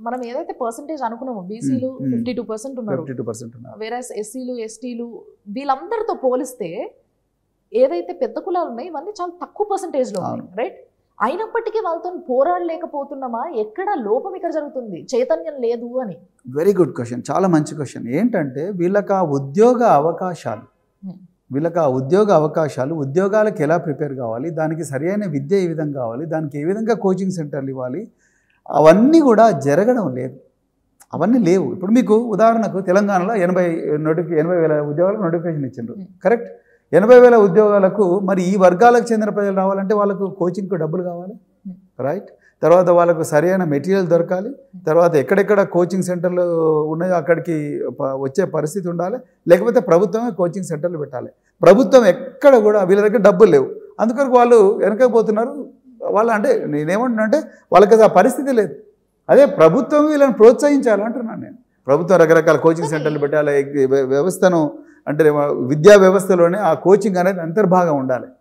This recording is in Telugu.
మనం ఏదైతే పర్సంటేజ్ అనుకున్నామో బీసీలు Hmm, hmm. Fifty two percent ఉన్నారు ఫిఫ్టీ టూ పర్సెంట్ ఉన్నారు వేరే ఎస్సీలు ఎస్టీలు వీళ్ళందరితో పోలిస్తే ఏదైతే పెద్ద కులాలు ఉన్నాయి ఇవన్నీ చాలా తక్కువ పర్సంటేజ్ లో ఉన్నాయి రైట్ అయినప్పటికీ వాళ్ళతో పోరాడలేకపోతున్నామా ఎక్కడ లోపం ఇక్కడ జరుగుతుంది చైతన్యం లేదు అని వెరీ గుడ్ క్వశ్చన్ చాలా మంచి క్వశ్చన్ ఏంటంటే వీళ్ళకి ఆ ఉద్యోగ అవకాశాలు Hmm. వీళ్ళకి ఆ ఉద్యోగ అవకాశాలు ఉద్యోగాలకు ఎలా ప్రిపేర్ కావాలి దానికి సరైన విద్య ఏ విధంగా కావాలి దానికి ఏ విధంగా కోచింగ్ సెంటర్లు ఇవ్వాలి అవన్నీ కూడా జరగడం లేదు అవన్నీ లేవు ఇప్పుడు మీకు ఉదాహరణకు తెలంగాణలో ఎనభై నోటిఫి ఎనభై వేల ఉద్యోగాలకు నోటిఫికేషన్ ఇచ్చిండ్రు Hmm. కరెక్ట్ ఎనభై వేల ఉద్యోగాలకు మరి ఈ వర్గాలకు చెందిన ప్రజలు రావాలంటే వాళ్ళకు కోచింగ్కు డబ్బులు కావాలి Hmm. రైట్ తర్వాత వాళ్ళకు సరైన మెటీరియల్ దొరకాలి తర్వాత ఎక్కడెక్కడ కోచింగ్ సెంటర్లు ఉన్నాయో అక్కడికి ప- వచ్చే పరిస్థితి ఉండాలి లేకపోతే ప్రభుత్వమే కోచింగ్ సెంటర్లు పెట్టాలి ప్రభుత్వం ఎక్కడ కూడా వీళ్ళ దగ్గర డబ్బులు లేవు అందుకొరకు వాళ్ళు వెనకపోతున్నారు వాళ్ళు అంటే నేనేమంటున్నా అంటే వాళ్ళకి అసలు ఆ పరిస్థితి లేదు అదే ప్రభుత్వం వీళ్ళని ప్రోత్సహించాలి అంటున్నాను నేను ప్రభుత్వం రకరకాల కోచింగ్ సెంటర్లు పెట్టాలి వ్య- వ్యవస్థను అంటే విద్యా వ్యవస్థలోనే ఆ కోచింగ్ అనేది అంతర్భాగం ఉండాలి